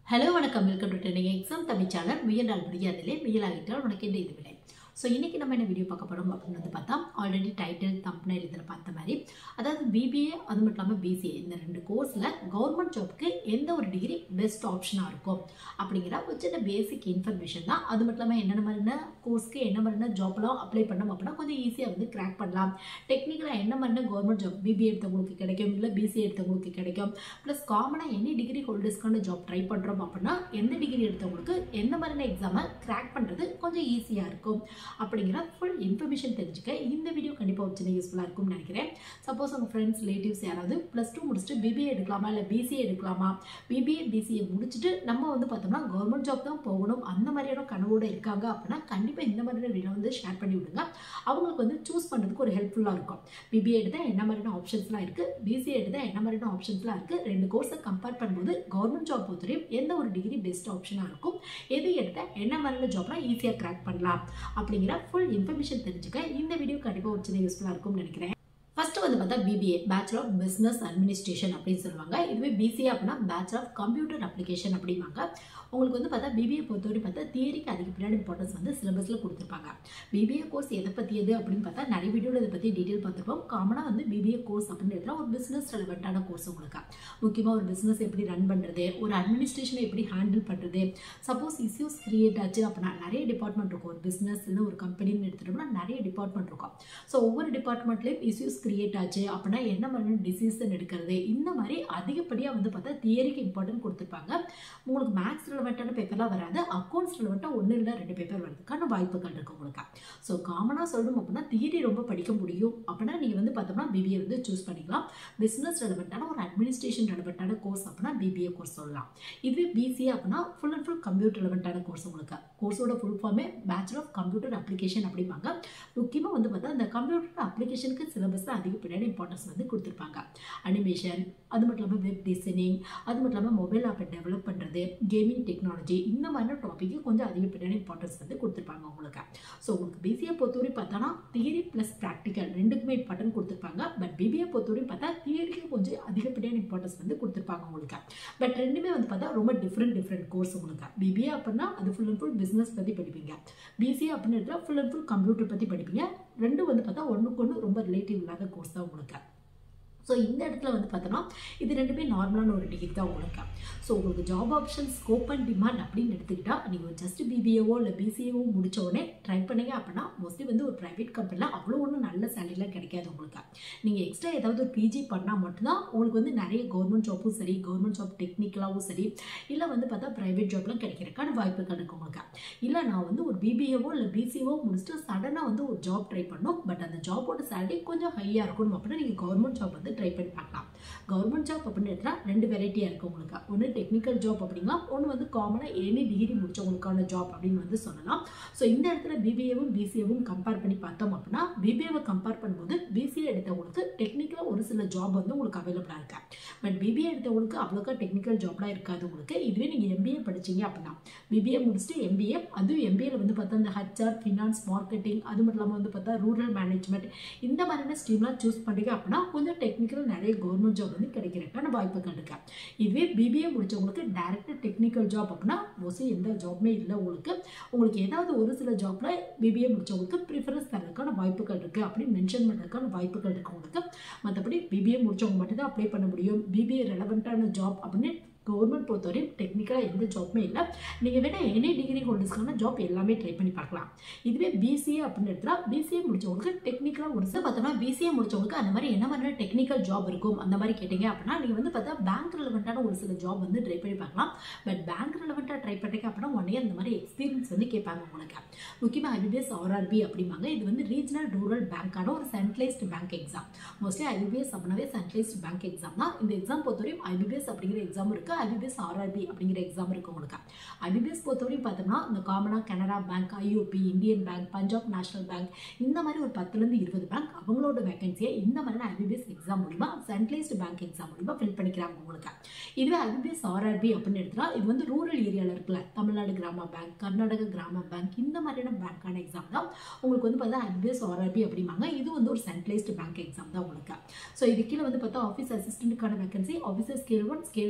hello வணக்கம் welcome to trending exam Tamil channel முயன்றால் முடியாதில்லை முயலாகிட்டால் உனக்கு என்ன இது விடை ஸோ இன்றைக்கி நம்ம என்ன வீடியோ பார்க்க போகிறோம் அப்படின்னு வந்து பார்த்தா ஆல்ரெடி டைட்டில் தம்ப்னைல் இதில் பார்த்த மாதிரி அதாவது பிபிஏ அது மட்டும் இல்லாமல் பிசிஏ இந்த ரெண்டு கோர்ஸில் கவர்மெண்ட் ஜாப்க்கு எந்த ஒரு டிகிரி பெஸ்ட் ஆப்ஷனாக இருக்கும் அப்படிங்கிற ஒரு சின்ன பேசிக் இன்ஃபர்மேஷன் தான் அது மட்டும் இல்லாமல் என்னென்ன மாதிரின கோர்ஸ்க்கு என்ன மாதிரின ஜாப்லாம் அப்ளை பண்ணோம் அப்படின்னா கொஞ்சம் ஈஸியாக வந்து கிராக் பண்ணலாம் டெக்னிக்கலாக என்ன மாதிரின கவர்மெண்ட் ஜாப் பிபிஏ எடுத்தவங்களுக்கு கிடைக்கும் இல்லை பிசிஏ எடுத்தவங்களுக்கு கிடைக்கும் ப்ளஸ் காமனாக எனி டிகிரி ஹோல்டர்ஸ்க்கான ஜாப் ட்ரை பண்ணுறோம் அப்படின்னா எந்த டிகிரி எடுத்தவங்களுக்கு எந்த மாதிரியான எக்ஸாமை கிராக் பண்ணுறது கொஞ்சம் ஈஸியாக இருக்கும் அப்படிங்கிற ஃபுல் இன்ஃபர்மேஷன் தெரிஞ்சுக்க இந்த வீடியோ கண்டிப்பாக ஒரு சின்ன யூஸ்ஃபுல்லாக இருக்கும்னு நினைக்கிறேன் சப்போஸ் உங்கள் ஃப்ரெண்ட்ஸ் ரிலேட்டிவ்ஸ் யாராவது ப்ளஸ் டூ முடிச்சுட்டு பிபிஏ எடுக்கலாமா இல்லை பிசிஏ எடுக்கலாமா பிபிஏ பிசிஏ முடிச்சுட்டு நம்ம வந்து பார்த்தோம்னா கவர்மெண்ட் ஜாப் தான் போகணும் அந்த மாதிரியான கனவோடு இருக்காங்க அப்படின்னா கண்டிப்பாக இந்த மாதிரியான வீடியோ வந்து ஷேர் பண்ணி விடுங்க அவங்களுக்கு வந்து சூஸ் பண்ணுறதுக்கு ஒரு ஹெல்ப்ஃபுல்லாக இருக்கும் பிபிஏ எடுத்தால் என்ன மாதிரியான ஆப்ஷன்ஸ்லாம் இருக்குது பிசிஏ எடுத்தால் என்ன மாதிரியான ஆப்ஷன்ஸ்லாம் இருக்குது ரெண்டு கோர்ஸை கம்பேர் பண்ணும்போது கவர்மெண்ட் ஜாப் பொறுத்தவரையும் எந்த ஒரு டிகிரி பெஸ்ட் ஆப்ஷனாக இருக்கும் எது எடுத்தால் என்ன மாதிரியான ஜாப்லாம் ஈஸியாக கிராக் பண்ணலாம் அப்படிங்கிற ஃபுல் இன்ஃபர்மேஷன் தெரிஞ்சுக்க இந்த வீடியோ கண்டிப்பாக ஒரு சின்ன யூஸ்ஃபுல்லாக இருக்கும்னு நினைக்கிறேன் ஃபர்ஸ்ட் வந்து பார்த்தா BBA bachelor of business administration அப்படின்னு சொல்லுவாங்க இதுவே பிசிஏ அப்படின்னா பேச்சுலர் ஆஃப் கம்ப்யூட்டர் அப்ளிகேஷன் அப்படிம்பாங்க உங்களுக்கு வந்து பார்த்தா பிபிஏ பொறுத்தவரை பார்த்தா தியரிக்கு அதிகப்படியான இம்பார்ட்டன்ஸ் வந்து சிலபஸில் கொடுத்துருப்பாங்க பிபிஏ கோர்ஸ் எதை பற்றியது அப்படின்னு பார்த்தா நிறைய வீடியோவில் இதை பற்றி டீட்டெயில் பார்த்துருப்போம் காமனாக வந்து பிபிஏ கோர்ஸ் அப்படின்னு எடுத்தால் ஒரு பிஸ்னஸ் ரெலவெண்ட்டான கோர்ஸ் உங்களுக்கு முக்கியமாக ஒரு பிஸ்னஸ் எப்படி ரன் பண்ணுறது ஒரு அட்மினிஸ்ட்ரேஷனை எப்படி ஹேண்டில் பண்ணுறது சப்போஸ் இஷ்யூஸ் கிரியேட் ஆச்சு அப்படின்னா நிறைய டிபார்ட்மெண்ட் இருக்கும் ஒரு பிஸ்னஸ் இல்லை ஒரு கம்பெனின்னு எடுத்துட்டோம்னா நிறைய டிபார்ட்மெண்ட் இருக்கும் ஸோ ஒவ்வொரு டிபார்ட்மெண்ட்லேயும் இஷ்யூஸ் கிரியேட் ஆச்சு அப்படின்னா என்ன மாதிரியான டிசிஷன் எடுக்கிறது இந்த மாதிரி அதிகப்படியாக வந்து பார்த்தா தியரிக்கு இம்பார்ட்டன்ட் கொடுத்துருப்பாங்க உங்களுக்கு மேக்ஸ் ரிலவெண்ட்டான பேப்பர்லாம் வராது அக்கௌண்ட்ஸ் ரிலவெண்ட்டாக ஒன்று இல்லை ரெண்டு பேப்பர் வரதுக்கான வாய்ப்புகள் இருக்குது உங்களுக்கு ஸோ காமனாக சொல்லணும் அப்படின்னா தியரி ரொம்ப படிக்க முடியும் அப்படின்னா நீங்கள் வந்து பார்த்தோம்னா பிபிஏ வந்து சூஸ் பண்ணிக்கலாம் பிஸ்னஸ் ரெலவெண்ட்டான ஒரு அட்மினிஸ்ட்ரேஷன் ரெலவெண்ட்டான கோர்ஸ் அப்படின்னா பிபிஏ கோர்ஸ் சொல்லலாம் இதுவே பிசிஏ அப்படின்னா ஃபுல் அண்ட் ஃபுல் கம்ப்யூட்டர் ரெலவெண்ட்டான கோர்ஸ் உங்களுக்கு கோர்ஸோட ஃபுல் ஃபார்மே பேச்சுலர் ஆஃப் கம்ப்யூட்டர் அப்ளிகேஷன் அப்படிம்பாங்க முக்கியமாக வந்து பார்த்தா இந்த கம்ப்யூட்டர் அப்ளிகேஷனுக்கு சிலபஸில் அதிகப்படியான இம்பார்ட்டன்ஸ் வந்து கொடுத்துருப்பாங்க அனிமேஷன் அது மட்டும் இல்லாமல் வெப் டிசைனிங் அது மட்டும் இல்லாமல் மொபைல் ஆப்பை டெவலப் பண்ணுறது கேமிங் டெக்னாலஜி இந்த மாதிரியான டாப்பிக்கு கொஞ்சம் அதிகப்படியான இம்பார்ட்டன்ஸ் வந்து கொடுத்துருப்பாங்க உங்களுக்கு ஸோ உங்களுக்கு பிசிஏ பொறுத்தவரை பார்த்தோன்னா தியரி ப்ளஸ் ப்ராக்டிக்கல் ரெண்டுக்குமே இம்பார்ட்டன்ட் கொடுத்துருப்பாங்க பட் பிபிஏ பொறுத்தவரை பார்த்தா தியரிக்கு கொஞ்சம் அதிகப்படியான இம்பார்ட்டன்ஸ் வந்து கொடுத்துருப்பாங்க உங்களுக்கு பட் ரெண்டுமே வந்து பார்த்தா ரொம்ப டிஃப்ரெண்ட் டிஃப்ரெண்ட் கோர்ஸ் உங்களுக்கு பிபிஏ அப்படின்னா அது ஃபுல் அண்ட் ஃபுல் பிஸ்னஸ் பற்றி படிப்பீங்க பிசிஏ அப்படின்னு ஃபுல் அண்ட் ஃபுல் கம்ப்யூட்டர் பற்றி படிப்பீங்க ரெண்டும் வந்து பார்த்தா ஒன்றுக்கு ஒன்று ரொம்ப ரிலேட்டிவ் இல்லாத கோர்ஸ் தான் உங்களுக்கு ஸோ இந்த இடத்துல வந்து பார்த்தோன்னா இது ரெண்டுமே நார்மலான ஒரு டிகிரி தான் உங்களுக்கு ஸோ உங்களுக்கு job option scope and demand அப்படின்னு எடுத்துக்கிட்டால் நீங்கள் ஜஸ்ட் பிபிஏவோ இல்லை பிசிஏவோ முடிச்ச உடனே ட்ரை பண்ணீங்க அப்படின்னா மோஸ்ட்லி வந்து ஒரு ப்ரைவேட் கம்பெனியில் அவ்வளோ ஒன்றும் நல்ல சேலரிலாம் கிடைக்காது உங்களுக்கு நீங்கள் எக்ஸ்ட்ரா ஏதாவது ஒரு பிஜி பண்ணால் மட்டும்தான் உங்களுக்கு வந்து நிறைய கவர்மெண்ட் ஜாப்பும் சரி கவர்மெண்ட் ஜாப் டெக்னிக்கலாகவும் சரி இல்லை வந்து பார்த்தா ப்ரைவேட் ஜாப்லாம் கிடைக்கிறதுக்கான வாய்ப்புகள் இருக்குது உங்களுக்கு இல்லை நான் வந்து ஒரு பிபிஏவோ இல்லை பிசிஏவோ முடிச்சுட்டு சடனாக வந்து ஒரு ஜாப் ட்ரை பண்ணோம் பட் அந்த ஜாபோட சேலரி கொஞ்சம் ஹையாக இருக்கணும் அப்படின்னா நீங்கள் கவர்மெண்ட் ஜாப் வந்து ட்ரை பண்ணி பார்க்கலாம் கவர்மெண்ட் ஜாப் அப்படின்னு எடுத்தால் ரெண்டு வெரைட்டியாக இருக்குது உங்களுக்கு ஒன்று டெக்னிக்கல் ஜாப் அப்படிங்களா ஒன்று வந்து காமனாக எனி டிகிரி முடிச்சவங்களுக்கான ஜாப் அப்படின்னு வந்து சொல்லலாம் ஸோ இந்த இடத்துல பிபிஏவும் பிசிஏவும் கம்பேர் பண்ணி பார்த்தோம் அப்படின்னா பிபிஏவை கம்பேர் பண்ணும்போது பிசிஏ எடுத்தவங்களுக்கு டெக்னிக்கலாக ஒரு சில ஜாப் வந்து உங்களுக்கு அவைலபிளாக இருக்கு பட் பிபிஏ எடுத்தவங்களுக்கு அவ்வளோக்கா டெக்னிக்கல் ஜாப்லாம் இருக்காது உங்களுக்கு இதுவே நீங்கள் எம்பிஏ படிச்சீங்க அப்படின்னா பிபிஏ முடிச்சுட்டு எம்பிஏ அதுவும் எம்பிஏல வந்து பார்த்தா இந்த ஹச்ஆர் ஃபினான்ஸ் மார்க்கெட்டிங் அது மட்டும் இல்லாமல் வந்து பார்த்தா ரூரல் மேனேஜ்மெண்ட் இந்த மாதிரியான ஸ்ட்ரீம்லாம் சூஸ் பண்ணுறீங்க அப்படின்னா கொஞ்சம் டெக்னிக்கல் நிறைய கவர்மெண்ட் ஜாப் வந்து கிடைக்கிறதுக்கான வாய்ப்புகள் இருக்கு இதுவே பிபிஏ முடிச்சவங்களுக்கு டேரக்ட் டெக்னிக்கல் ஜாப் அப்படின்னா மோஸ்ட்லி எந்த ஜாப்மே இல்லை உங்களுக்கு உங்களுக்கு ஏதாவது ஒரு சில ஜாப்ல பிபிஏ முடிச்சவங்களுக்கு ப்ரிஃபரன்ஸ் தரதுக்கான வாய்ப்புகள் இருக்குது அப்படின்னு மென்ஷன் பண்ணுறதுக்கான வாய்ப்புகள் இருக்குது உங்களுக்கு மற்றபடி பிபிஏ முடிச்சவங்க மட்டும் தான் அப்ளை பண்ண முடியும் பிபிஏ ரெலவெண்ட்டான ஜாப் அப்படின்னு கவர்மெண்ட் பொறுத்தவரையும் டெக்னிக்கலாக எந்த ஜாப்புமே இல்லை நீங்கள் வேணால் எனி டிகிரி ஹோல்டர்ஸ்க்கான ஜாப் எல்லாமே ட்ரை பண்ணி பார்க்கலாம் இதுவே பிசிஏ அப்படின்னு எடுத்தால் பிசிஏ முடிச்சவங்களுக்கு டெக்னிக்கலாக ஒரு சில பார்த்தோம்னா பிசிஏ முடிச்சவங்களுக்கு அந்த மாதிரி என்ன மாதிரியான டெக்னிக்கல் ஜாப் இருக்கும் அந்த மாதிரி கேட்டிங்க அப்படின்னா நீங்கள் வந்து பார்த்தா பேங்க் ரிலவெண்ட்டான ஒரு சில ஜாப் வந்து ட்ரை பண்ணி பார்க்கலாம் பட் பேங்க் ரிலவெண்ட்டாக ட்ரை பண்ணுறீங்க அப்படின்னா ஒன் இயர் அந்த மாதிரி எக்ஸ்பீரியன்ஸ் வந்து கேட்பாங்க உங்களுக்கு முக்கியமாக ஐபிபிஎஸ் ஆர்ஆர்பி அப்படிம்பாங்க இது வந்து ரீஜனல் ரூரல் பேங்க்கான ஒரு centralised bank exam mostly IBPS அப்படின்னாவே சென்ட்ரலைஸ்டு பேங்க் எக்ஸாம் தான் இந்த எக்ஸாம் பொறுத்தவரையும் ஐபிபிஎஸ் அப்படிங்கிற எக்ஸாம் இருக்குது ஐபிபிஎஸ் ஆர்ஆர்பி அப்படிங்கிற எக்ஸாம் இருக்குது உங்களுக்கு ஐபிபிஎஸ் பொறுத்தவரையும் பார்த்தோம்னா இந்த காமனாக Canara bank IOB Indian bank Punjab national bank இந்த மாதிரி ஒரு பத்துலேருந்து இருபது பேங்க் அவங்களோட வேகன்சியை இந்த மாதிரியான ஐபிபிஎஸ் எக்ஸாம் மூலிமா சென்ட்ரலைஸ்டு பேங்க் எக்ஸாம் மூலிமா ஃபில் பண்ணிக்கிறாங்க உங்களுக்கு இதுவே ஐபிபிஎஸ் ஆர்ஆர்பி அப்படின்னு எடுத்துட்டா இது வந்து ரூரல் ஏரியாவில் இருக்குல்ல தமிழ்நாடு கிராம பேங்க் கர்நாடக கிராம பேங்க் இந்த மாதிரியான பேங்க்கான எக்ஸாம் தான் உங்களுக்கு வந்து பார்த்தா ஐபிபிஎஸ் ஆர்ஆர்பி அப்படிம்பாங்க இது வந்து ஒரு சென்ட்ரலைஸ்டு பேங்க் எக்ஸாம் தான் உங்களுக்கு ஸோ இது கீழே வந்து பார்த்தா ஆஃபீஸ் அசிஸ்டண்ட்டுக்கான vacancy officer scale one scale two scale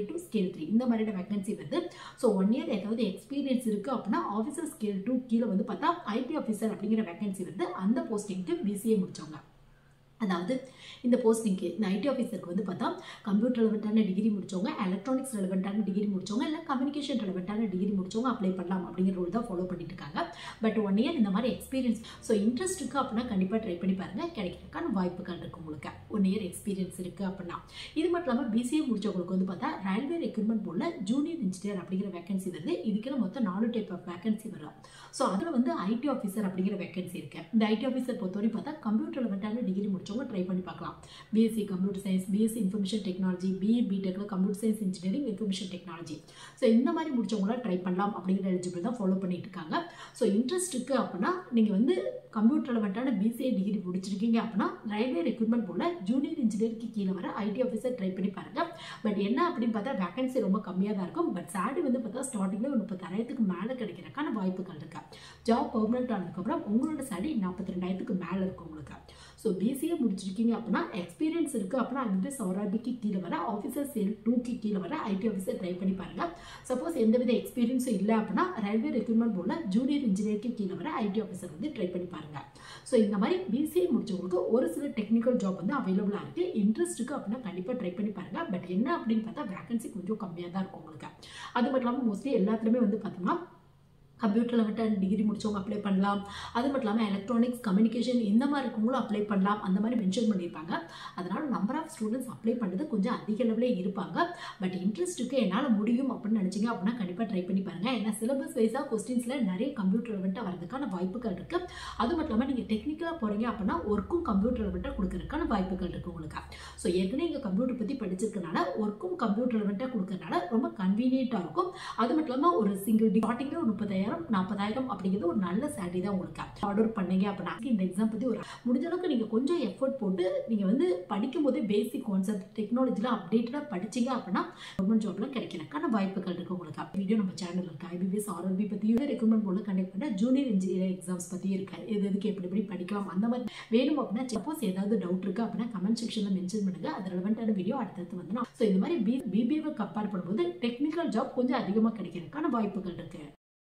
scale three இந்த மாதிரியான வேகன்சி வருது ஸோ ஒன் இயர் ஏதாவது எக்ஸ்பீரியன்ஸ் இருக்குது அப்படின்னா ஆஃபீஸர் ஸ்கேல் டூ கீழே வந்து பார்த்தா ஐடி ஆஃபீஸர் அப்படிங்கிற வேகன்சி வருது அந்த போஸ்டிங்க்கு பிசிஏ முடிச்சவங்க அதாவது இந்த போஸ்டிங்க்கு இந்த ஐடி ஆஃபீஸருக்கு வந்து பார்த்தா கம்ப்யூட்டர் ரெலவெண்ட்டான டிகிரி முடிச்சவங்க எலக்ட்ரானிக்ஸ் ரெலவெண்ட்டான டிகிரி முடிச்சவங்க இல்லை கம்யூனிகேஷன் ரெலவெண்ட்டான டிகிரி முடிச்சவங்க அப்ளை பண்ணலாம் அப்படிங்கிற ரூல் தான் ஃபாலோ பண்ணிட்டு இருக்காங்க பட் ஒன் இயர் இந்த மாதிரி எக்ஸ்பீரியன்ஸ் ஸோ இன்ட்ரெஸ்ட் இருக்குது அப்படின்னா கண்டிப்பாக ட்ரை பண்ணி பாருங்கள் கிடைக்கிறதுக்கான வாய்ப்புகள் இருக்குது உங்களுக்கு ஒன் இயர் எக்ஸ்பீரியன்ஸ் இருக்குது அப்படின்னா இது மட்டும் இல்லாமல் பிசிஏ முடிச்சவங்களுக்கு வந்து பார்த்தா ரயில்வே ரெக்ரூட்மெண்ட் போர்டில் ஜூனியர் இன்ஜினியர் அப்படிங்கிற வேகன்சி வருது இதுக்கெல்லாம் மொத்தம் நாலு டைப் ஆஃப் வேகன்சி வரும் ஸோ அதில் வந்து ஐடி ஆஃபீஸர் அப்படிங்கிற வேகன்சி இருக்கு இந்த ஐடி ஆஃபீஸர் பொறுத்தவரை பார்த்தா கம்ப்யூட்டர் ரெலவெண்ட்டான டிகிரி முடிச்சவங்க ட்ரை பண்ணி பார்க்கலாம் BSc computer science BSc information technology BA பிடெக்ல computer science engineering information technology so இந்த மாதிரி முடிச்சவங்களாம் ட்ரை பண்ணலாம் அப்படிங்கிற எலிஜிபிள் தான் ஃபாலோ பண்ணிட்டு இருக்காங்க ஸோ இன்ட்ரெஸ்ட் இருக்கு அப்படின்னா நீங்கள் வந்து கம்ப்யூட்டர் ரெலவெண்ட்டான பிசிஏ டிகிரி முடிச்சிருக்கீங்க அப்படின்னா ரயில்வே ரெக்ரூட்மெண்ட் போல ஜூனியர் இன்ஜினியருக்கு கீழே வர ஐடி ஆஃபீஸர் ட்ரை பண்ணி பாருங்க பட் என்ன அப்படின்னு பார்த்தா வேகன்சி ரொம்ப கம்மியாக தான் இருக்கும் பட் சேலரி வந்து பார்த்தா ஸ்டார்டிங்கில் ஒரு முப்பத்தாயிரத்துக்கு மேலே கிடைக்கிறதுக்கான வாய்ப்புகள் இருக்கு ஜாப் பர்மனெண்ட் ஆனதுக்கப்புறம் உங்களோட சேலரி நாற்பத்தி ரெண்டாயிரத்துக்கு மேலே இருக்கும் உங்களுக்கு ஸோ பிசிஏ முடிச்சிருக்கீங்க அப்படின்னா எக்ஸ்பீரியன்ஸ் இருக்குது அப்படின்னா அந்த சௌராபிக்கு கீழே வர ஆஃபீஸர் சேல் டூக்கு கீழே வர ஐடி ஆஃபீஸர் ட்ரை பண்ணி பாருங்க சப்போஸ் எந்தவித எக்ஸ்பீரியன்ஸும் இல்லை அப்படின்னா ரயில்வே ரெக்ரூட்மெண்ட் போர்டில் ஜூனியர் இன்ஜினியருக்கு கீழே வர ஐடி ஆஃபீஸர் வந்து ட்ரை பண்ணி பாருங்க ஸோ இந்த மாதிரி பிசிஏ முடிச்சவங்களுக்கு ஒரு சில டெக்னிக்கல் ஜாப் வந்து அவைலபிளாக இருக்குது இன்ட்ரெஸ்ட் இருக்குது அப்படின்னா கண்டிப்பாக ட்ரை பண்ணி பாருங்க பட் என்ன அப்படின்னு பார்த்தா வேகன்சி கொஞ்சம் கம்மியாக தான் இருக்கும் உங்களுக்கு அது மட்டும் இல்லாமல் மோஸ்ட்லி எல்லாத்துலேயுமே வந்து பார்த்தோம்னா கம்ப்யூட்டரில் வந்துட்டு டிகிரி முடிச்சவங்க அப்ளை பண்ணலாம் அது மட்டும் இல்லாமல் எலக்ட்ரானிக்ஸ் கம்யூனிகேஷன் இந்த மாதிரி இருக்கவங்களும் அப்ளை பண்ணலாம் அந்த மாதிரி மென்ஷன் பண்ணியிருப்பாங்க அதனால் நம்பர் ஆஃப் ஸ்டூடெண்ட்ஸ் அப்ளை பண்ணுறது கொஞ்சம் அதிக அளவில் இருப்பாங்க பட் இன்ட்ரெஸ்ட்டுக்கு என்னால் முடியும் அப்படின்னு நினச்சிங்க அப்படின்னா கண்டிப்பாக ட்ரை பண்ணி பாருங்கள் ஏன்னா சிலபஸ் வைஸாக கொஸ்டின்ஸில் நிறைய கம்ப்யூட்டர் ரெலவெண்ட்டாக வரதுக்கான வாய்ப்புகள் இருக்குது அது மட்டும் இல்லாமல் நீங்கள் டெக்னிக்கலாக போகிறீங்க அப்படின்னா ஒர்க்கும் கம்ப்யூட்டர் ரெலவெண்ட்டாக கொடுக்கறதுக்கான வாய்ப்புகள் இருக்குது உங்களுக்கு ஸோ ஏற்கனவே இங்கே கம்ப்யூட்டர் பற்றி படிச்சிருக்கனால ஒர்க்கும் கம்ப்யூட்டர் ரெலவெண்ட்டாக கொடுக்கறனால ரொம்ப கன்வீனியண்ட்டாக இருக்கும் அது மட்டும் இல்லாமல் ஒரு சிங்கிள் ஸ்டார்டிங்கில் ஒரு முப்பதாயிரம் நாற்பதாயிரம் அப்படிங்கிறது ஒரு நல்ல சேலரி தான் உங்களுக்கு ஆர்டர் பண்ணீங்க அப்படின்னா இந்த எக்ஸாம் பற்றி ஒரு முடிஞ்ச அளவுக்கு நீங்கள் கொஞ்சம் எஃபர்ட் போட்டு நீங்கள் வந்து படிக்கும் போதே பேசிக் கான்செப்ட் டெக்னாலஜிலாம் அப்டேட்டடாக படிச்சீங்க அப்படின்னா கவர்மெண்ட் ஜாப்லாம் கிடைக்கிறதுக்கான வாய்ப்புகள் இருக்குது உங்களுக்கு வீடியோ நம்ம சேனல் இருக்கு ஐபிபிஎஸ் ஆர்ஆர்பி பற்றியும் ரெக்கமெண்ட் போல கண்டக்ட் பண்ண ஜூனியர் இன்ஜினியரிங் எக்ஸாம்ஸ் பற்றி இருக்கு எது எதுக்கு எப்படி எப்படி படிக்கலாம் அந்த மாதிரி வேணும் அப்படின்னா சப்போஸ் ஏதாவது டவுட் இருக்கு அப்படின்னா கமெண்ட் செக்ஷனில் மென்ஷன் பண்ணுங்க அது ரெலவெண்ட்டான வீடியோ அடுத்தடுத்து வந்து ஸோ இந்த மாதிரி பி பிபிஏவை கம்பேர் பண்ணும்போது டெக்னிக்கல் ஜாப் கொஞ்சம் அதிகமாக கிடைக்கிறதுக்கான வாய்ப்புகள் இருக்கு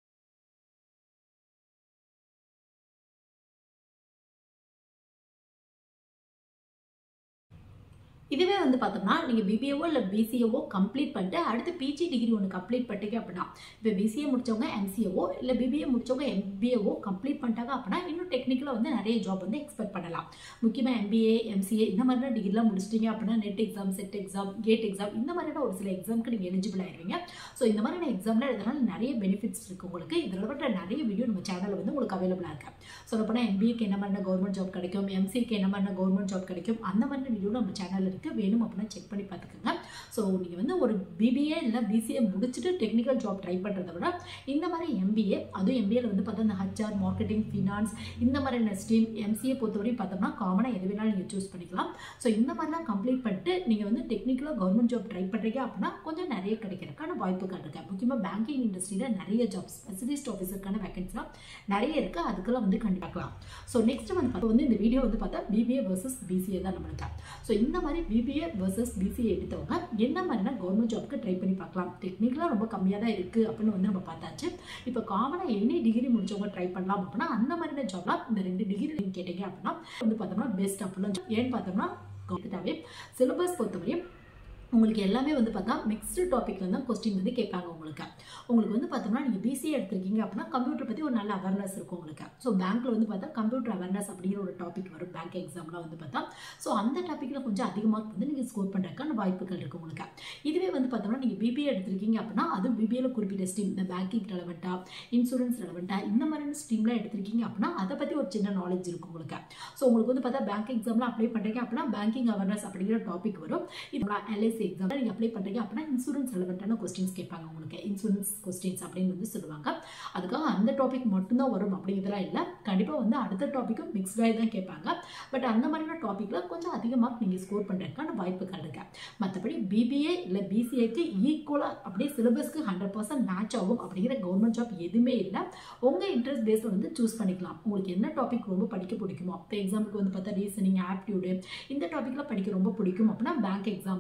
இதுவே வந்து பார்த்தோம்னா நீங்கள் பிபிஏவோ இல்லை பிசிஏவோ கம்ப்ளீட் பண்ணிட்டு அடுத்து பிஜி டிகிரி ஒன்று கம்ப்ளீட் பண்ணிட்டீங்க அப்படின்னா இப்போ பிசிஏ முடிச்சவங்க எம்சிஏவோ இல்லை பிபிஏ முடிச்சவங்க எம்பிஏவோ கம்ப்ளீட் பண்ணிட்டாங்க அப்படின்னா இன்னும் டெக்னிக்கலாக வந்து நிறைய ஜாப் வந்து எக்ஸ்பெக்ட் பண்ணலாம் முக்கியமாக எம்பிஏ எம்சிஏ இந்த மாதிரிலாம் டிகிரிலாம் முடிச்சிட்டிங்க அப்படின்னா NET exam SET exam GATE exam இந்த மாதிரியான ஒரு சில எக்ஸாமுக்கு நீங்கள் எலிஜிபிள் ஆயிருவீங்க ஸோ இந்த மாதிரியான எக்ஸாமில் இதனால் நிறைய பெனிஃபிட்ஸ் இருக்குது உங்களுக்கு இதில் விட்ட நிறைய வீடியோ நம்ம சேனலில் வந்து உங்களுக்கு அவைலபிளாக இருக்கு சொல்லப்போனால் எம்பிஏக்கு என்ன மாதிரியான கவர்மெண்ட் ஜாப் கிடைக்கும் எம்சிக்கு என்ன மாதிரியான கவர்மெண்ட் ஜாப் கிடைக்கும் அந்த மாதிரி வீடியோ நம்ம சேனலில் இருக்குது வேணும் அப்படின்னா செக் பண்ணி பார்த்துக்கோங்க ஸோ நீங்கள் வந்து ஒரு பிபிஏ இல்லை பிசிஏ முடிச்சுட்டு டெக்னிக்கல் ஜாப் ட்ரை பண்ணுறத விட இந்த மாதிரி எம்பிஏ அதுவும் எம்பிஏல வந்து பார்த்தா இந்த ஹச்ஆர் மார்க்கெட்டிங் ஃபினான்ஸ் இந்த மாதிரியான ஸ்ட்ரீம் எம்சிஏ பொறுத்தவரையும் பார்த்தோம்னா காமனாக எது வேணாலும் நீங்கள் சூஸ் பண்ணிக்கலாம் ஸோ இந்த மாதிரிலாம் கம்ப்ளீட் பண்ணிட்டு நீங்கள் வந்து டெக்னிக்கலாக கவர்மெண்ட் ஜாப் ட்ரை பண்ணுறீங்க அப்படின்னா கொஞ்சம் நிறைய கிடைக்கிறதுக்கான வாய்ப்புகள் இருக்குது முக்கியமாக பேங்கிங் இண்டஸ்ட்ரியில் நிறைய ஜாப் ஸ்பெஷலிஸ்ட் ஆஃபீஸருக்கான வேகன்சிலாம் நிறைய இருக்குது அதுக்கெல்லாம் வந்து கண்டிப்பாக்கலாம் ஸோ நெக்ஸ்ட் வந்து பார்த்தா வந்து இந்த வீடியோ வந்து பார்த்தா பிபிஏ வர்சஸ் பிசிஏ தான் நம்மளுக்கு ஸோ இந்த மாதிரி பிபிஏ வர்சஸ் பிசிஏ எடுத்தவங்க என்ன மாதிரினா கவர்மெண்ட் ஜாப்க்கு ட்ரை பண்ணி பார்க்கலாம் டெக்னிக்கலாக ரொம்ப கம்மியாக தான் இருக்குது அப்படின்னு வந்து நம்ம பார்த்தாச்சு இப்போ காமனாக என்ன டிகிரி முடிச்சவங்க ட்ரை பண்ணலாம் அப்படின்னா அந்த மாதிரியான ஜாப்லாம் இந்த ரெண்டு டிகிரி கேட்டீங்க அப்படின்னா வந்து பார்த்தோம்னா பெஸ்ட் அப்படிலாம் ஏன்னு பார்த்தோம்னா கவுத்துட்டாவே சிலபஸ் பொறுத்தவரையும் உங்களுக்கு எல்லாமே வந்து பார்த்தா மிக்ஸ்டு டாப்பிக்கில் தான் கொஸ்டின் வந்து கேட்பாங்க உங்களுக்கு உங்களுக்கு வந்து பார்த்தோம்னா நீங்கள் பிசிஏ எடுத்திருக்கீங்க அப்படின்னா கம்ப்யூட்டர் பற்றி ஒரு நல்ல அவேர்னஸ் இருக்கும் உங்களுக்கு ஸோ பேங்க்கில் வந்து பார்த்தா கம்ப்யூட்டர் அவேர்னஸ் அப்படிங்கிற ஒரு டாபிக் வரும் பேங்க் எக்ஸாம்லாம் வந்து பார்த்தா ஸோ அந்த டாப்பிக்கில் கொஞ்சம் அதிகமாக வந்து நீங்கள் ஸ்கோர் பண்ணுறதுக்கான வாய்ப்புகள் இருக்குது உங்களுக்கு இதுவே வந்து பார்த்தோம்னா நீங்கள் பிபிஏ எடுத்திருக்கீங்க அப்படின்னா அதுவும் பிபிஏல குறிப்பிட்ட ஸ்ட்ரீம் இந்த பேங்கிங் ரெலவெண்ட்டாக இன்சூரன்ஸ் ரெலவெண்ட்டாக இந்த மாதிரியான ஸ்ட்ரீம்லாம் எடுத்திருக்கீங்க அப்படின்னா அதை பற்றி ஒரு சின்ன நாலேஜ் இருக்கும் உங்களுக்கு ஸோ உங்களுக்கு வந்து பார்த்தா பேங்க் எக்ஸாம்லாம் அப்ளை பண்ணுறீங்க அப்படின்னா பேங்கிங் அவேர்னஸ் அப்படிங்கிற டாபிக் வரும் இதோட எல்ஐசி எஸ்எஸ்சி எக்ஸாம் நீங்கள் அப்ளை பண்ணுறீங்க அப்படின்னா இன்சூரன்ஸ் ரெலவெண்ட்டான கொஸ்டின்ஸ் கேட்பாங்க உங்களுக்கு இன்சூரன்ஸ் கொஸ்டின்ஸ் அப்படின்னு வந்து சொல்லுவாங்க அதுக்காக அந்த டாபிக் மட்டும்தான் வரும் அப்படிங்கிறதுலாம் இல்லை கண்டிப்பாக வந்து அடுத்த டாப்பிக்கும் மிக்ஸ்டாகி தான் கேட்பாங்க பட் அந்த மாதிரியான டாப்பிக்கில் கொஞ்சம் அதிகமாக நீங்கள் ஸ்கோர் பண்ணுறதுக்கான வாய்ப்புகள் இருக்கு மற்றபடி பிபிஏ இல்லை பிசிஏக்கு ஈக்குவலாக அப்படியே சிலபஸ்க்கு ஹண்ட்ரட் பர்சன்ட் மேட்ச் ஆகும் அப்படிங்கிற கவர்மெண்ட் ஜாப் எதுவுமே இல்லை உங்கள் இன்ட்ரெஸ்ட் பேஸில் வந்து சூஸ் பண்ணிக்கலாம் உங்களுக்கு என்ன டாபிக் ரொம்ப படிக்க பிடிக்குமோ இப்போ எக்ஸாம்பிளுக்கு வந்து பார்த்தா ரீசனிங் ஆப்டியூடு இந்த டாப்பிக்கில் படிக்க ரொம்ப பிடிக்கும் அப்படின்னா bank exam SSC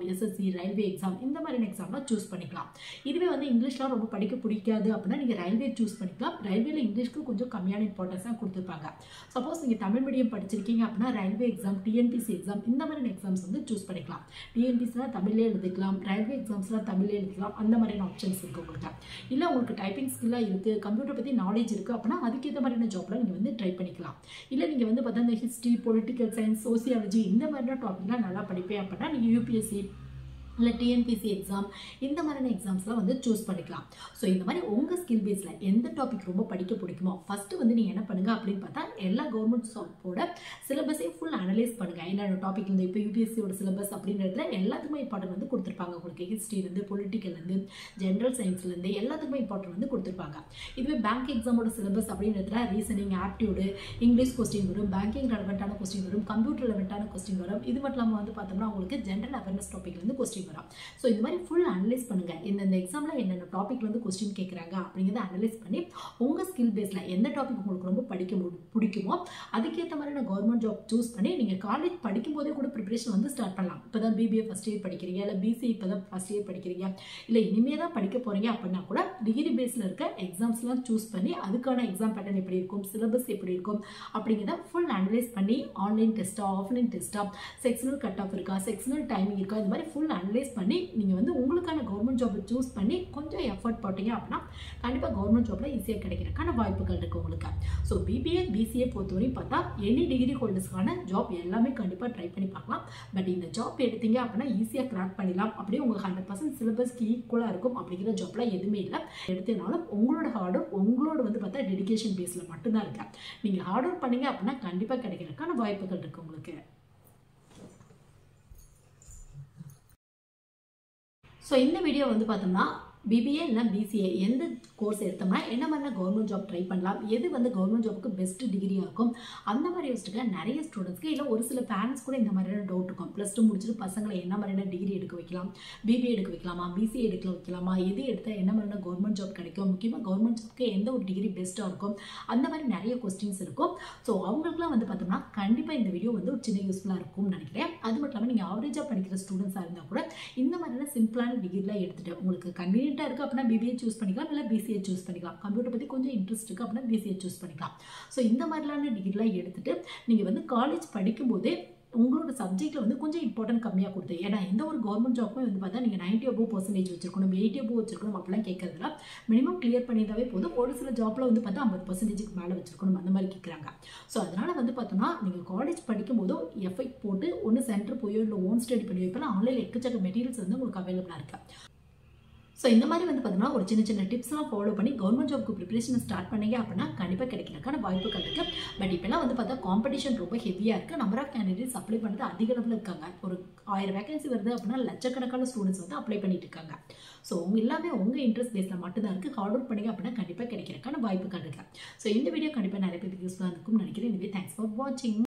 railway exam இந்த மாதிரியான எக்ஸாம்லாம் சூஸ் பண்ணிக்கலாம் இதுவே வந்து இங்கிலீஷ்லாம் ரொம்ப படிக்க பிடிக்காது அப்படின்னா நீங்கள் ரயில்வே சூஸ் பண்ணிக்கலாம் ரயில்வேல இங்கிலீஷ்க்கு கொஞ்சம் கம்மியான இம்பார்ட்டன்ஸ் தான் கொடுத்துருப்பாங்க சப்போஸ் நீங்கள் தமிழ் மீடியம் படிச்சிருக்கீங்க அப்படின்னா ரயில்வே எக்ஸாம் டிஎன்பிசி எக்ஸாம் இந்த மாதிரியான எக்ஸாம்ஸ் வந்து சூஸ் பண்ணிக்கலாம் டிஎன்பிசிலாம் தமிழ்லே எழுதிக்கலாம் ரயில்வே எக்ஸாம்ஸ்லாம் தமிழ்லே எழுதிக்கலாம் அந்த மாதிரியான ஆப்ஷன்ஸ் இருக்குது உங்களுக்கு இல்லை உங்களுக்கு டைப்பிங் ஸ்கில்லாக இருக்குது கம்ப்யூட்டர் பற்றி நாலேஜ் இருக்குது அப்படின்னா அதுக்கேற்ற மாதிரியான ஜாப்லாம் நீங்கள் வந்து ட்ரை பண்ணிக்கலாம் இல்லை நீங்கள் வந்து பார்த்தா இந்த ஹிஸ்ட்ரி பொலிட்டிக்கல் சயின்ஸ் சோசியாலஜி இந்த மாதிரியான டாபிக்லாம் நல்லா படிப்பேன் அப்படின்னா நீங்கள் யூபிஎஸ்சி இல்லை டிஎன்பிசி எக்ஸாம் இந்த மாதிரியான எக்ஸாம்ஸ்லாம் வந்து சூஸ் பண்ணிக்கலாம் ஸோ இந்த மாதிரி உங்கள் ஸ்கில் பேஸில் எந்த டாபிக் ரொம்ப படிக்க பிடிக்குமோ ஃபஸ்ட்டு வந்து நீங்கள் என்ன பண்ணுங்கள் அப்படின்னு பார்த்தா எல்லா கவர்மெண்ட் ஜாப்போட சிலபஸையும் ஃபுல் அனலைஸ் பண்ணுங்கள் என்னென்ன டாபிக் இருந்து இப்போ யூபிஎஸ்சியோட சிலபஸ் அப்படின்றதுல எல்லாத்துக்குமே இம்பார்ட்டன்ட் வந்து கொடுத்துருப்பாங்க உங்களுக்கு ஹிஸ்ட்ரிலேருந்து பொலிட்டிக்கல்லேருந்து ஜென்ரல் சயின்ஸ்லேருந்து எல்லாத்துக்குமே இம்பார்ட்டன்ட் வந்து கொடுத்துருப்பாங்க இதுவே பேங்க் எக்ஸாமோட சிலபஸ் அப்படின்றதுல ரீசனிங் ஆப்டியூடு இங்கிலீஷ் கொஸ்டின் வரும் பேங்கிங் ரெலவெண்ட்டான கொஸ்டின் வரும் கம்ப்யூட்டர் ரெலவெண்ட்டான கொஸ்டின் வரும் இது மட்டும் இல்லாமல் வந்து பார்த்தோம்னா உங்களுக்கு ஜென்ரல் அவேர்னஸ் டாபிக்லேருந்து கொஸ்டின் வரும் ஸோ இந்த மாதிரி ஃபுல் அனலைஸ் பண்ணுங்கள் இந்தந்த எக்ஸாமில் என்னென்ன டாபிக்ல வந்து கொஸ்டின் கேட்குறாங்க அப்படிங்கிறத அனலைஸ் பண்ணி உங்கள் ஸ்கில் பேஸில் எந்த டாபிக் உங்களுக்கு ரொம்ப படிக்க மு- பிடிக்குமோ அதுக்கேற்ற மாதிரி நான் கவர்மெண்ட் ஜாப் சூஸ் பண்ணி நீங்கள் காலேஜ் படிக்கும் போதே கூட ப்ரிப்பரேஷன் வந்து ஸ்டார்ட் பண்ணலாம் இப்போ தான் பிபிஏ ஃபஸ்ட் இயர் படிக்கிறீங்க இல்லை பிசிஏ இப்போ தான் ஃபஸ்ட் இயர் படிக்கிறீங்க இல்லை இனிமே தான் படிக்க போகிறீங்க அப்படின்னா கூட டிகிரி பேஸில் இருக்க எக்ஸாம்ஸ்லாம் சூஸ் பண்ணி அதுக்கான எக்ஸாம் பேட்டர்ன் எப்படி இருக்கும் சிலபஸ் எப்படி இருக்கும் அப்படிங்கிறத ஃபுல் அனலைஸ் பண்ணி ஆன்லைன் டெஸ்ட்டா ஆஃப்லைன் டெஸ்ட்டா செக்ஷனல் கட் ஆஃப் இருக்கா செக்ஷனல் டைமிங் இருக்கா இந்த மாதிரி ஃபுல் அனலைஸ் பண்ணி நீங்கள் வந்து உங்களுக்கான கவர்மெண்ட் ஜாப்பை சூஸ் பண்ணி கொஞ்சம் எஃபர்ட் போட்டீங்க அப்படின்னா கண்டிப்பாக கவர்மெண்ட் ஜாப்பில் ஈஸியாக கிடைக்கிறதுக்கான வாய்ப்புகள் இருக்குது உங்களுக்கு ஸோ பிபிஏ பிசிஏ பொறுத்தவரையும் பார்த்தா எனி டிகிரி ஹோல்டர்ஸ்க்கான ஜாப் எல்லாமே கண்டிப்பாக ட்ரை பண்ணி பார்க்கலாம் பட் இந்த ஜாப் எடுத்தீங்க அப்படின்னா ஈஸியாக கிராக் பண்ணிடலாம் அப்படியே உங்களுக்கு ஹண்ட்ரட் பர்சன்ட் சிலபஸ்க்கு ஈக்குவலாக இருக்கும் அப்படிங்கிற ஜாப்லாம் எதுவுமே இல்லை எடுத்தனாலும் உங்களோட ஹார்ட் ஒர்க் உங்களோட வந்து பார்த்தா டெடிகேஷன் பேஸில் மட்டும்தான் இருக்கு நீங்கள் ஹார்ட் ஒர்க் பண்ணீங்க அப்படின்னா கண்டிப்பாக கிடைக்கிறதுக்கான வாய்ப்புகள் இருக்குது உங்களுக்கு ஸோ இந்த வீடியோ வந்து பார்த்தோம்னா பிபிஏ இல்லை பிசிஏ எந்த கோர்ஸ் எடுத்தோம்னா என்ன மாதிரிலாம் கவர்மெண்ட் ஜாப் ட்ரை பண்ணலாம் எது வந்து கவர்மெண்ட் ஜாப்புக்கு பெஸ்ட் டிகிரியாக இருக்கும் அந்த மாதிரி யோசிச்சுக்க நிறைய ஸ்டூடெண்ட்ஸ்க்கு இல்லை ஒரு சில பேரண்ட்ஸ் கூட இந்த மாதிரியான டவுட் இருக்கும் ப்ளஸ் டூ முடிச்சுட்டு பசங்களை என்ன மாதிரியான டிகிரி எடுக்க வைக்கலாம் பிபிஏ எடுக்க வைக்கலாமா பிசிஏ எடுக்க வைக்கலாமா எது எடுத்தால் என்ன மாதிரியான கவர்மெண்ட் ஜாப் கிடைக்கும் முக்கியமாக கவர்மெண்ட் ஜாப்க்கு எந்த ஒரு டிகிரி பெஸ்ட்டாக இருக்கும் அந்த மாதிரி நிறைய கொஸ்டின்ஸ் இருக்கும் ஸோ அவங்களுக்குலாம் வந்து பார்த்தோம்னா கண்டிப்பாக இந்த வீடியோ வந்து ஒரு சின்ன யூஸ்ஃபுல்லாக இருக்கும்னு நினைக்கிறேன் அது மட்டும் இல்லாமல் நீங்கள் ஆவரேஜாக படிக்கிற ஸ்டூடெண்ட்ஸாக இருந்தால் கூட இந்த மாதிரியான சிம்பிளான டிகிரிலாம் எடுத்துகிட்டு உங்களுக்கு கன்வீனியண்ட்டாக இருக்குது அப்படின்னா பிபிஏ சூஸ் பண்ணிக்கலாம் இல்லை பிசிஏ சூஸ் பண்ணிக்கலாம் கம்ப்யூட்டர் பற்றி கொஞ்சம் இன்ட்ரெஸ்ட் இருக்குது அப்படின்னா பிசிஏ சூஸ் பண்ணிக்கலாம் ஸோ இந்த மாதிரிலான டிகிரிலாம் எடுத்துகிட்டு நீங்கள் வந்து காலேஜ் படிக்கும்போதே உங்களோட சப்ஜெக்ட்டில் வந்து கொஞ்சம் இம்பார்ட்டன்ட் கம்மியாக கொடுத்து ஏன்னா எந்த ஒரு கவர்மெண்ட் ஜாப்புமே வந்து பார்த்தா நீங்கள் நைன்ட்டி அபோவ் பர்சன்டேஜ் வச்சிருக்கணும் எயிட்டி அபோவ் வச்சிருக்கணும் அப்படிலாம் கேட்கறதுல மினிமம் கிளியர் பண்ணியிருந்தாவே போதும் ஒரு சில ஜாப்பில் வந்து பார்த்தா ஐம்பது பர்சன்டேஜுக்கு மேலே வச்சிருக்கணும் அந்த மாதிரி கேட்குறாங்க ஸோ அதனால் வந்து பார்த்தோம்னா நீங்கள் காலேஜ் படிக்கும் போதும் எஃபெக்ட் போட்டு ஒன்று சென்டர் போயோ இல்லை ஓன் ஸ்டடி பண்ணி வைப்பேன் ஆன்லைனில் எக்கச்சக்க மெட்டீரியல்ஸ் வந்து உங்களுக்கு அவைலபிளாக இருக்குது ஸோ இந்த மாதிரி வந்து பார்த்தோம்னா ஒரு சின்ன சின்ன டிப்ஸ்லாம் ஃபாலோ பண்ணி கவர்மெண்ட் ஜாப்க்கு ப்ரிப்பரேஷன் ஸ்டார்ட் பண்ணீங்க அப்படின்னா கண்டிப்பாக கிடைக்கிறதுக்கான வாய்ப்புகள் இருக்குது பட் இப்போலாம் வந்து பார்த்தா காம்படிஷன் ரொம்ப ஹெவியாக இருக்குது நம்பர் ஆஃப் கேண்டிடேட்ஸ் அப்ளை பண்ணுறது அதிக அளவில் இருக்காங்க ஒரு ஆயிரம் வேகன்சி வருது அப்படின்னா லட்சக்கணக்கான ஸ்டூடெண்ட்ஸ் வந்து அப்ளை பண்ணிட்டு இருக்காங்க ஸோ உங்க எல்லாமே உங்கள் இன்ட்ரெஸ்ட் பேஸில் மட்டும்தான் இருக்குது ஹார்ட் ஒர்க் பண்ணீங்க அப்படின்னா கண்டிப்பாக கிடைக்கிறதுக்கான வாய்ப்புகள் இருக்குது ஸோ இந்த வீடியோ கண்டிப்பாக நிறைய பேருக்கு யூஸ்ஃபுல்லாக இருக்கும்னு நினைக்கிறேன் இதுவே தேங்க்ஸ் ஃபார் வாட்சிங்